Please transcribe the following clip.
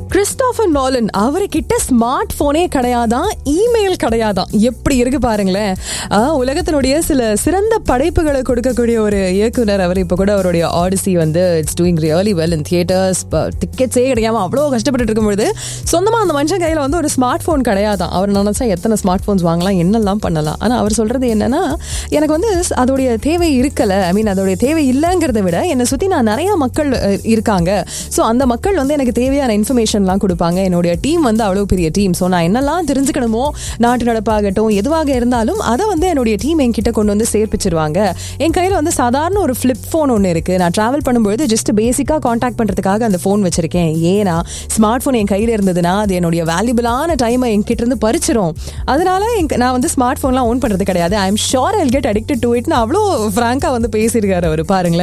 Christopher Nolan அவர்கிட்ட smart போனே கிடையாதான் email கிடையாதான் எப்படி இருக்கு பாருங்களேன் ஆ, உலகத்தினுடைய சில சிறந்த படைப்புகளை கொடுக்கக்கூடிய ஒரு இயக்குனர் அவர் இப்போ கூட அவருடைய ஆடிசி வந்து it's doing really well in theatres டிக்கெட்ஸே கிடைக்காம அவ்வளோ கஷ்டப்பட்டு இருக்கும்பொழுது சொந்தமாக அந்த மனுஷன் கையில் வந்து ஒரு ஸ்மார்ட் ஃபோன் கிடையாதான் அவர் நினைச்சா எத்தனை ஸ்மார்ட் ஃபோன்ஸ் வாங்கலாம் என்னெல்லாம் பண்ணலாம் ஆனால் அவர் சொல்றது என்னன்னா எனக்கு வந்து அதோடைய தேவை இருக்கல ஐ மீன் அதோடைய தேவை இல்லைங்கிறத விட என்னை சுற்றி நான் நிறைய மக்கள் அஹ், இருக்காங்க ஸோ அந்த மக்கள் வந்து எனக்கு தேவையான இன்ஃபர்மேஷன்லாம் கொடுப்பாங்க என்னுடைய டீம் வந்து அவ்வளோ பெரிய டீம் ஸோ நான் என்னெல்லாம் தெரிஞ்சுக்கணுமோ நாட்டு நடப்பாகட்டும் எதுவாக இருந்தாலும் அதை வந்து என்னுடைய டீம் என்கிட்ட கொண்டு வந்து சேர்ப்பிச்சிருவாங்க என் கையில் வந்து சாதாரண ஒரு ஃப்ளிப் ஃபோன் ஒன்று இருக்குது நான் ட்ராவல் பண்ணும்பொழுது ஜஸ்ட் பேசிக்காக காண்டாக்ட் பண்ணுறதுக்காக அந்த ஃபோன் வச்சிருக்கேன் ஏன்னா ஸ்மார்ட் ஃபோன் என் கையில் இருந்ததுன்னா அது என்னுடைய வேல்யூபிளான டைமை என்கிட்ட இருந்து பறிச்சிரும் அதனால எனக்கு- நான் வந்து ஸ்மார்ட் ஃபோன்லாம் ஓன் பண்ணுறது கிடையாது I am sure I get addicted to இட்னு அவ்வளோ ஃப்ராங்காக வந்து பேசியிருக்காரு அவர் பாருங்களேன்